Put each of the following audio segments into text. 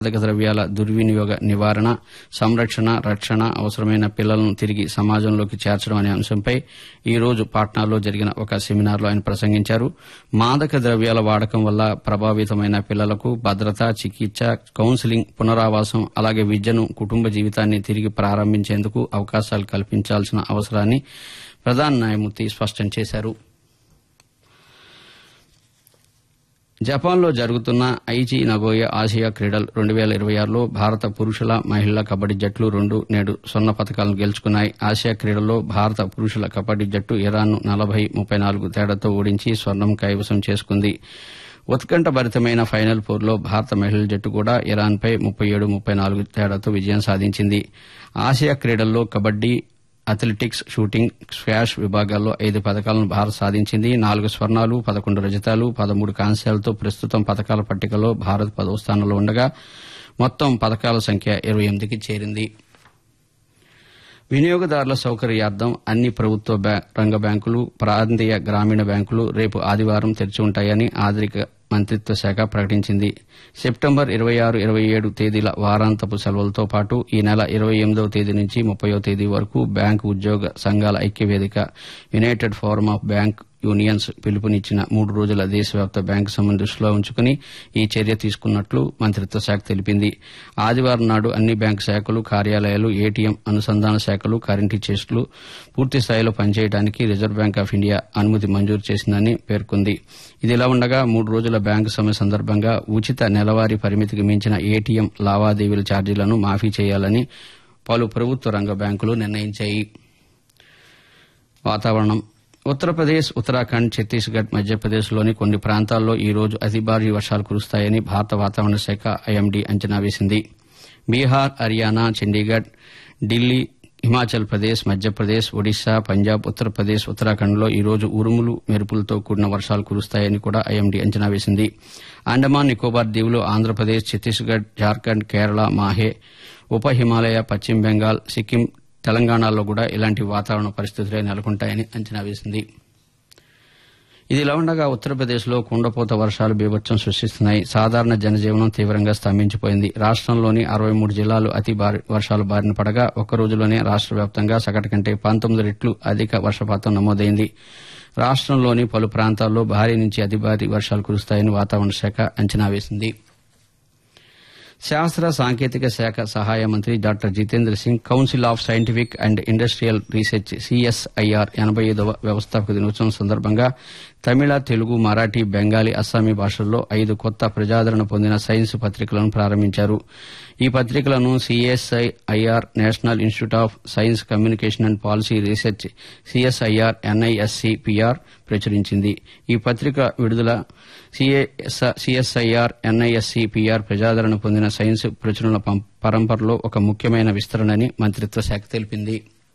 మాదక ద్రవ్యాల దుర్వినియోగ నివారణ సంరక్షణ రక్షణ అవసరమైన పిల్లలను తిరిగి సమాజంలోకి చేర్చడం అనే అంశంపై ఈ రోజు పాట్నాలో జరిగిన ఒక సెమినార్లో ఆయన ప్రసంగించారు మాదక ద్రవ్యాల వాడకం వల్ల ప్రభావితమైన పిల్లలకు భద్రత చికిత్స కౌన్సిలింగ్ పునరావాసం అలాగే విద్యను కుటుంబ జీవితాన్ని తిరిగి ప్రారంభించేందుకు అవకాశాలు కల్పించాల్సిన అవసరాన్ని ప్రధాన న్యాయమూర్తి స్పష్టం చేశారు జపాన్లో జరుగుతున్న ఐచి నగోయ ఆసియా క్రీడలు రెండు వేల ఇరవై ఆరులో భారత పురుషుల మహిళల కబడ్డీ జట్లు రెండు నేడు స్వర్ణ పతకాలను గెలుచుకున్నాయి ఆసియా క్రీడల్లో భారత పురుషుల కబడ్డీ జట్టు ఇరాన్ను నలభై ముప్పై నాలుగు తేడాతో ఓడించి స్వర్ణం కైవసం చేసుకుంది ఉత్కంఠభరితమైన ఫైనల్ పోర్లో భారత మహిళల జట్టు కూడా ఇరాన్పై ముప్పై ఏడు ముప్పై నాలుగు తేడాతో విజయం సాధించింది ఆసియా క్రీడల్లో కబడ్డీ అథ్లెటిక్స్ షూటింగ్ స్క్వాష్ విభాగాల్లో ఐదు పథకాలను భారత్ సాధించింది నాలుగు స్వర్ణాలు పదకొండు రజతాలు పదమూడు కాంస్యాలతో ప్రస్తుతం పథకాల పట్టికలో భారత్ పదవ స్థానంలో ఉండగా మొత్తం పథకాల సంఖ్య ఇరవై ఎనిమిదికి చేరింది వినియోగదారుల సౌకర్యార్థం అన్ని ప్రభుత్వ బ్యా- రంగ బ్యాంకులు ప్రాంతీయ గ్రామీణ బ్యాంకులు రేపు ఆదివారం తెరిచి ఉంటాయని ఆర్థిక మంత్రిత్వ శాఖ ప్రకటించింది సెప్టెంబర్ ఇరవై ఆరు ఇరవై ఏడు తేదీల వారాంతపు సెలవులతో పాటు ఈ నెల ఇరవై ఎనిమిదవ తేదీ నుంచి ముప్పయో తేదీ వరకు బ్యాంకు ఉద్యోగ సంఘాల ఐక్యవేదిక united forum of bank unions పిలుపునిచ్చిన మూడు రోజుల దేశవ్యాప్త బ్యాంకు సమ్మెను దృష్టిలో ఉంచుకుని ఈ చర్య తీసుకున్నట్లు మంత్రిత్వ శాఖ తెలిపింది ఆదివారం నాడు అన్ని బ్యాంకు శాఖలు కార్యాలయాలు ఏటీఎం అనుసంధాన శాఖలు కరెంటు చెస్టులు పూర్తి స్థాయిలో పనిచేయడానికి రిజర్వ్ బ్యాంక్ ఆఫ్ ఇండియా అనుమతి మంజూరు చేసిందని పేర్కొంది ఇదిలా ఉండగా మూడు రోజుల బ్యాంకు సమ్మె సందర్భంగా ఉచిత నెలవారీ పరిమితికి మించిన ఏటీఎం లావాదేవీల ఛార్జీలను మాఫీ చేయాలని పలు ప్రభుత్వ రంగ బ్యాంకులు నిర్ణయించాయి వాతావరణం ఉత్తరప్రదేశ్ ఉత్తరాఖండ్ ఛత్తీస్గఢ్ మధ్యప్రదేశ్లోని కొన్ని ప్రాంతాల్లో ఈ రోజు అతి భారీ వర్షాలు కురుస్తాయని భారత వాతావరణ శాఖ ఐఎండీ అంచనా వేసింది బీహార్ హర్యానా చండీగఢ్ ఢిల్లీ హిమాచల్ ప్రదేశ్ మధ్యప్రదేశ్ ఒడిశా పంజాబ్ ఉత్తరప్రదేశ్ ఉత్తరాఖండ్లో ఈ రోజు ఉరుములు మెరుపులతో కూడిన వర్షాలు కురుస్తాయని కూడా ఐఎండీ అంచనా వేసింది అండమాన్ నికోబార్ దీవులు ఆంధ్రప్రదేశ్ ఛత్తీస్గఢ్ జార్ఖండ్ కేరళ మాహే ఉప హిమాలయ పశ్చిమ బెంగాల్ సిక్కిం తెలంగాణలో కూడా ఇలాంటి వాతావరణ పరిస్థితులే నెలకొంటాయని అంచనా వేసింది ఇదిలా ఉండగా ఉత్తరప్రదేశ్లో కుండపోత వర్షాలు బీభత్సం సృష్టిస్తున్నాయి సాధారణ జనజీవనం తీవ్రంగా స్తంభించిపోయింది రాష్టంలోని అరవై మూడు జిల్లాలు అతి భారీ వర్షాలు బారిన పడగా ఒక్క రోజులోనే రాష్ట వ్యాప్తంగా సగటు కంటే పంతొమ్మిది రెట్లు అధిక వర్షపాతం నమోదైంది రాష్టంలోని పలు ప్రాంతాల్లో భారీ నుంచి అతి భారీ వర్షాలు కురుస్తాయని వాతావరణ శాఖ అంచనా వేసింది శాస్త్ర సాంకేతిక శాఖ సహాయ మంత్రి doctor Jitendra Singh council of scientific and industrial research CSIR ఎనబై ఐదవ వ్యవస్థాపక దినోత్సవం సందర్భంగా తమిళ తెలుగు మరాఠీ బెంగాలీ అస్సామీ భాషల్లో ఐదు కొత్త ప్రజాదరణ పొందిన సైన్స్ పత్రికలను ప్రారంభించారు ఈ పత్రికలను CSIR national institute of science communication and policy research CSIR NISC PR ప్రచురించింది ఈ పత్రిక విడుదల సిఎస్ఐఆర్ ఎన్ఐఎస్సి పిఆర్ ప్రజాదరణ పొందిన సైన్స్ ప్రచురణల పం- పరంపరలో ఒక ముఖ్యమైన విస్తరణని మంత్రిత్వ శాఖ తెలిపింది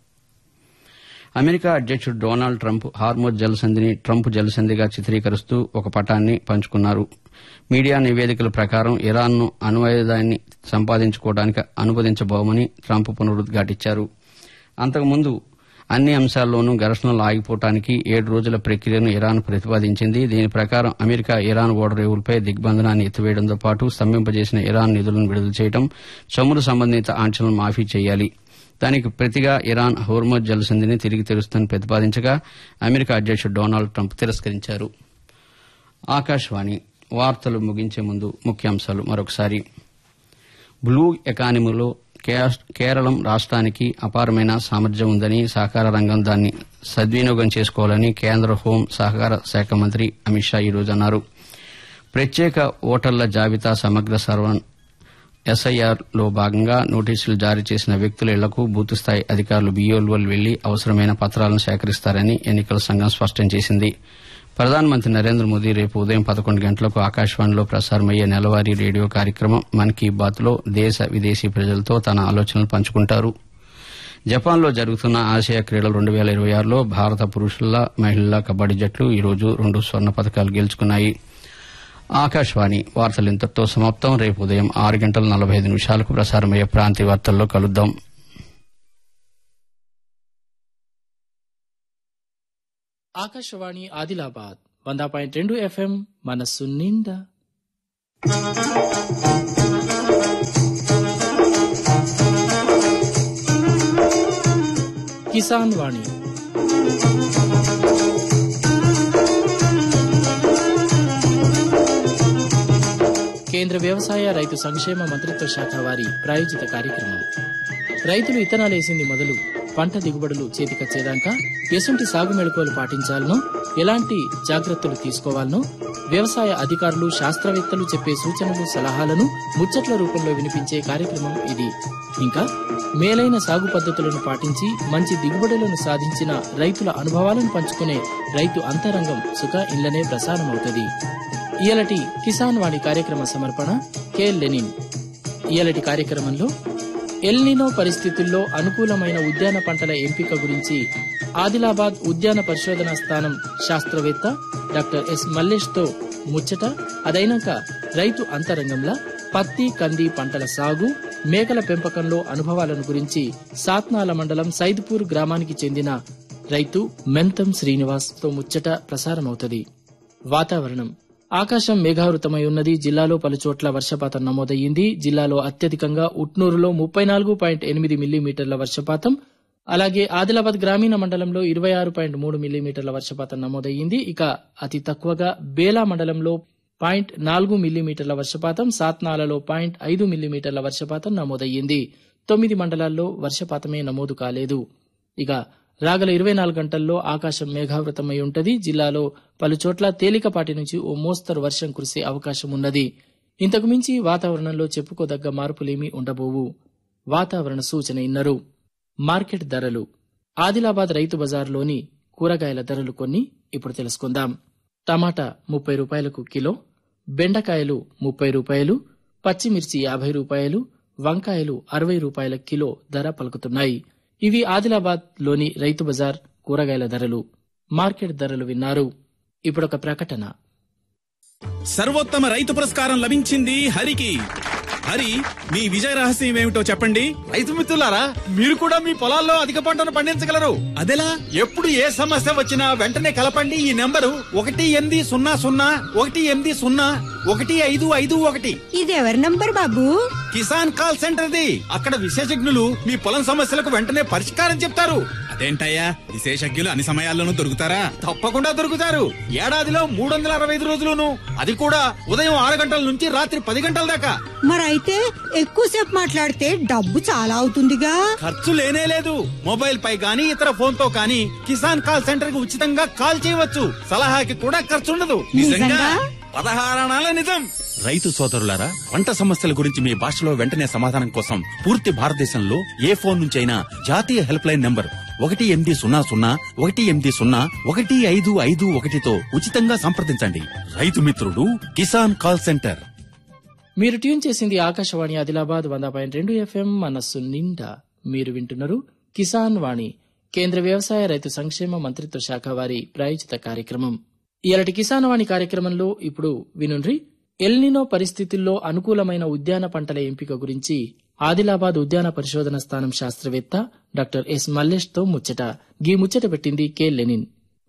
అమెరికా అధ్యక్షుడు డొనాల్డ్ ట్రంప్ హార్మోజ్ జలసంధిని ట్రంప్ జలసంధిగా చిత్రీకరిస్తూ ఒక పటాన్ని పంచుకున్నారు మీడియా నివేదికల ప్రకారం ఇరాన్ను అణ్వాయుధాన్ని సంపాదించుకోవడానికి అనువదించబోమని ట్రంప్ పునరుద్ఘాటించారు అంతకుముందు అన్ని అంశాల్లోనూ ఘర్షణలు ఆగిపోవటానికి ఏడు రోజుల ప్రక్రియను ఇరాన్ ప్రతిపాదించింది దీని ప్రకారం అమెరికా ఇరాన్ ఓడరేవులపై దిగ్బంధనాన్ని ఎత్తివేయడంతో పాటు స్తంభింపజేసిన ఇరాన్ నిధులను విడుదల చేయడం చమురు సంబంధిత ఆంక్షలను మాఫీ చేయాలి దానికి ప్రతిగా ఇరాన్ హోర్మోజ్ జలసంధిని తిరిగి తెరుస్తుందని ప్రతిపాదించగా అమెరికా అధ్యక్షుడు డొనాల్డ్ ట్రంప్ తిరస్కరించారు ఆకాశవాణి వార్తలు ముగించే ముందు ముఖ్యాంశాలు మరొకసారి బ్లూ ఎకానమీలో కే- కేరళం రాష్ట్రానికి అపారమైన సామర్థ్యం ఉందని సహకార రంగం దాన్ని సద్వినియోగం చేసుకోవాలని కేంద్ర హోం సహకార శాఖ మంత్రి అమిత్ షా ఈరోజు అన్నారు ప్రత్యేక ఓటర్ల జాబితా సమగ్ర సర్వన్ ఎస్ఐఆర్ లో భాగంగా నోటీసులు జారీ చేసిన వ్యక్తుల ఇళ్లకు బూత్ స్థాయి అధికారులు బీఓల్వోలు వెళ్లి అవసరమైన పత్రాలను సేకరిస్తారని ఎన్నికల సంఘం స్పష్టం చేసింది ప్రధానమంత్రి నరేంద్ర మోదీ రేపు ఉదయం పదకొండు గంటలకు ఆకాశవాణిలో ప్రసారమయ్యే నెలవారీ రేడియో కార్యక్రమం మన్ కీ బాత్ లో దేశ విదేశీ ప్రజలతో తన ఆలోచనలు పంచుకుంటారు జపాన్లో జరుగుతున్న ఆసియా క్రీడలు రెండు వేల ఇరవై ఆరులో భారత పురుషుల మహిళల కబడ్డీ జట్లు ఈరోజు రెండు స్వర్ణ పథకాలు గెలుచుకున్నాయి ఆకాశవాణి వార్తలు ఇంతటితో సమాప్తం రేపు ఉదయం ఆరు గంటల నలభై ఐదు నిమిషాలకు ప్రసారమయ్యే ప్రాంతీయ వార్తల్లో కలుద్దాం ఆకాశవాణి ఆదిలాబాద్ వంద పాయింట్ రెండు ఎఫ్ఎం మనస్సు నిండా కిసాన్ వాణి కేంద్ర వ్యవసాయ రైతు సంక్షేమ మంత్రిత్వ శాఖ వారి ప్రాయోజిత కార్యక్రమం రైతులు ఇత్తనాలేసింది మొదలు పంట దిగుబడులు చేతికొచ్చేదాకా ఎసుంటి సాగు మెళకువలు పాటించాలనో ఎలాంటి జాగ్రత్తలు తీసుకోవాలనో వ్యవసాయ అధికారులు శాస్త్రవేత్తలు చెప్పే సూచనలు సలహాలను ముచ్చట్ల రూపంలో వినిపించే కార్యక్రమం ఇది ఇంకా మేలైన సాగు పద్ధతులను పాటించి మంచి దిగుబడులను సాధించిన రైతుల అనుభవాలను పంచుకునే రైతు అంతరంగం సుఖ ఇళ్లనే ప్రసారమవుతుంది ఇయలటి కిసాన్ వాణి కార్యక్రమ సమర్పణ కె లెనిన్ ఇయలటి కార్యక్రమంలో ఎల్నినో పరిస్థితుల్లో అనుకూలమైన ఉద్యాన పంటల ఎంపిక గురించి ఆదిలాబాద్ ఉద్యాన పరిశోధనా స్థానం శాస్త్రవేత్త డాక్టర్ ఎస్ మల్లేష్ తో ముచ్చట అదైనాక రైతు అంతరంగంలో పత్తి కంది పంటల సాగు మేకల పెంపకంలో అనుభవాలను గురించి సాత్నాల మండలం సైద్పూర్ గ్రామానికి చెందిన రైతు మెంతం శ్రీనివాస్ తో ముచ్చట ప్రసారమవుతది వాతావరణం ఆకాశం మేఘావృతమై ఉన్నది జిల్లాలో పలుచోట్ల వర్షపాతం నమోదయ్యింది జిల్లాలో అత్యధికంగా ఉట్నూరులో ముప్పై నాలుగు పాయింట్ ఎనిమిది మిల్లీమీటర్ల వర్షపాతం అలాగే ఆదిలాబాద్ గ్రామీణ మండలంలో ఇరవై ఆరు పాయింట్ మూడు మిల్లీమీటర్ల వర్షపాతం నమోదయ్యింది ఇక అతి తక్కువగా బేలా మండలంలో పాయింట్ నాలుగు మిల్లీమీటర్ల వర్షపాతం సాత్నాలలో పాయింట్ ఐదు మిల్లీమీటర్ల వర్షపాతం నమోదయ్యింది తొమ్మిది మండలాల్లో వర్షపాతమే నమోదు కాలేదు ఇక రాగల ఇరవై నాలుగు గంటల్లో ఆకాశం మేఘావృతమై ఉంటది జిల్లాలో పలుచోట్ల తేలికపాటి నుంచి ఓ మోస్తరు వర్షం కురిసే అవకాశం ఉన్నది ఇంతకు మించి వాతావరణంలో చెప్పుకోదగ్గ మార్పులేమీ ఉండబోవు వాతావరణ సూచన ఇన్నరు మార్కెట్ ధరలు ఆదిలాబాద్ రైతు బజార్లోని కూరగాయల ధరలు కొన్ని ఇప్పుడు తెలుసుకుందాం టమాటా ముప్పై రూపాయలకు కిలో బెండకాయలు ముప్పై రూపాయలు పచ్చిమిర్చి యాభై రూపాయలు వంకాయలు అరవై రూపాయల కిలో ధర పలుకుతున్నాయి ఇవి ఆదిలాబాద్ లోని రైతు బజార్ కూరగాయల ధరలు మార్కెట్ ధరలు విన్నారు ఇప్పుడొక ప్రకటన సర్వోత్తమ రైతు పురస్కారం లభించింది హరికి హరి మీ విజయ రహస్యం ఏమిటో చెప్పండి రైతు మిత్రులారా మీరు కూడా మీ పొలాల్లో అధిక పంటను పండించగలరు అదెలా ఎప్పుడు ఏ సమస్య వచ్చినా వెంటనే కలపండి ఈ నెంబరు ఒకటి ఎనిమిది సున్నా సున్నా ఒకటి ఎనిమిది సున్నా ఒకటి ఐదు ఐదు ఒకటి ఇది ఎవరి నంబర్ బాబు కిసాన్ కాల్ సెంటర్ది అక్కడ విశేషజ్ఞులు మీ పొలం సమస్యలకు వెంటనే పరిష్కారం చెప్తారు అదేంటయ్యా విశేషజ్ఞులు అన్ని సమయాల్లోనూ దొరుకుతారా తప్పకుండా దొరుకుతారు ఏడాదిలో మూడు వందల అరవై ఐదు రోజులును అది కూడా ఉదయం ఆరు గంటల నుంచి రాత్రి పది గంటల దాకా మరైతే ఎక్కువసేపు మాట్లాడితే డబ్బు చాలా అవుతుందిగా ఖర్చు లేనే లేదు మొబైల్ పై గానీ ఇతర ఫోన్ తో కానీ కిసాన్ కాల్ సెంటర్ కి ఉచితంగా కాల్ చేయవచ్చు సలహాకి కూడా ఖర్చు ఉండదు నిజంగా? పదహారణాల నిజం రైతు సోదరులారా పంట సమస్యల గురించి మీ భాషలో వెంటనే సమాధానం కోసం పూర్తి భారతదేశంలో ఏ ఫోన్ నుంచి అయినా జాతీయ హెల్ప్ లైన్ నంబర్ ఒకటి ఎనిమిది సున్నా సున్నా ఒకటి ఎనిమిది సున్నా ఒకటి ఐదు ఐదు ఒకటితో ఉచితంగా సంప్రదించండి రైతు మిత్రుడు కిసాన్ కాల్ సెంటర్ మీరు ట్యూన్ చేసింది ఆకాశవాణి ఆదిలాబాద్ వంద పాయింట్ రెండు ఎఫ్ఎం మనస్సు నిండా మీరు వింటున్నారు కిసాన్ వాణి కేంద్ర వ్యవసాయ రైతు సంక్షేమ మంత్రిత్వ శాఖ వారి ప్రాయోజిత కార్యక్రమం ఇలాంటి కిసాన్ వాణి కార్యక్రమంలో ఇప్పుడు వినుండ్రి ఎల్నినో పరిస్థితుల్లో అనుకూలమైన ఉద్యాన పంటల ఎంపిక గురించి ఆదిలాబాద్ ఉద్యాన పరిశోధన స్థానం శాస్త్రవేత్త డాక్టర్ ఎస్ మల్లేష్ తో ముచ్చట గీ ముచ్చట పెట్టింది కె లెనిన్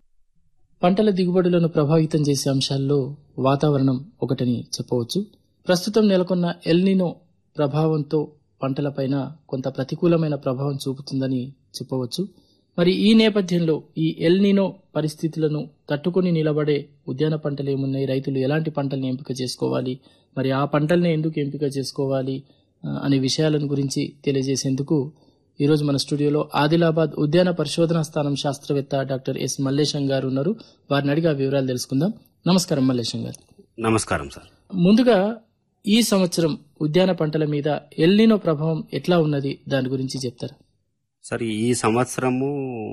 పంటల దిగుబడులను ప్రభావితం చేసే అంశాల్లో వాతావరణం ఒకటని చెప్పవచ్చు ప్రస్తుతం నెలకొన్న ఎల్నినో ప్రభావంతో పంటలపైన కొంత ప్రతికూలమైన ప్రభావం చూపుతుందని చెప్పవచ్చు మరి ఈ నేపథ్యంలో ఈ ఎల్నినో పరిస్థితులను తట్టుకొని నిలబడే ఉద్యాన పంటలు ఏమున్నాయి రైతులు ఎలాంటి పంటల్ని ఎంపిక చేసుకోవాలి మరి ఆ పంటల్ని ఎందుకు ఎంపిక చేసుకోవాలి ఆ, అనే విషయాలను గురించి తెలియజేసేందుకు ఈరోజు మన స్టూడియోలో ఆదిలాబాద్ ఉద్యాన పరిశోధనా స్థానం శాస్త్రవేత్త డాక్టర్ ఎస్ మల్లేశం గారు ఉన్నారు వారిని అడిగి ఆ వివరాలు తెలుసుకుందాం నమస్కారం మల్లేశం గారు నమస్కారం సార్ ముందుగా ఈ సంవత్సరం ఉద్యాన పంటల మీద ఎల్నినో ప్రభావం ఎట్లా ఉన్నది దాని గురించి చెప్తారా సార్ ఈ సంవత్సరము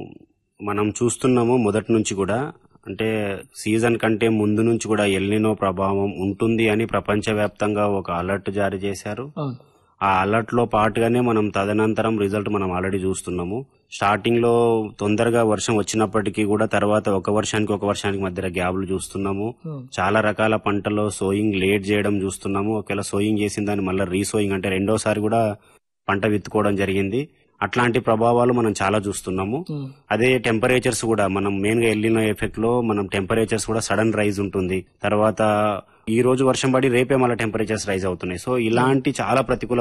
మనం చూస్తున్నాము మొదటి నుంచి కూడా అంటే సీజన్ కంటే ముందు నుంచి కూడా ఎల్నినో ప్రభావం ఉంటుంది అని ప్రపంచవ్యాప్తంగా ఒక అలర్ట్ జారీ చేశారు అవును ఆ అలర్ట్ లో పాటుగానే మనం తదనంతరం రిజల్ట్ మనం ఆల్రెడీ చూస్తున్నాము స్టార్టింగ్ లో తొందరగా వర్షం వచ్చినప్పటికీ కూడా తర్వాత ఒక వర్షానికి ఒక వర్షానికి మధ్యలో గ్యాప్లు చూస్తున్నాము అవును. చాలా రకాల పంటలో సోయింగ్ లేట్ చేయడం చూస్తున్నాము ఒకవేళ సోయింగ్ చేసిన దాన్ని మళ్ళీ రీసోయింగ్ అంటే రెండోసారి కూడా పంట విత్తుకోవడం జరిగింది అట్లాంటి ప్రభావాలు మనం చాలా చూస్తున్నాము ఉమ్. అదే టెంపరేచర్స్ కూడా మనం మెయిన్ గా ఎల్లినో ఎఫెక్ట్ లో మనం టెంపరేచర్స్ కూడా సడన్ రైజ్ ఉంటుంది తర్వాత ఈ రోజు వర్షం పడి రేపే మళ్ళీ టెంపరేచర్స్ రైజ్ అవుతున్నాయి సో ఇలాంటి చాలా ప్రతికూల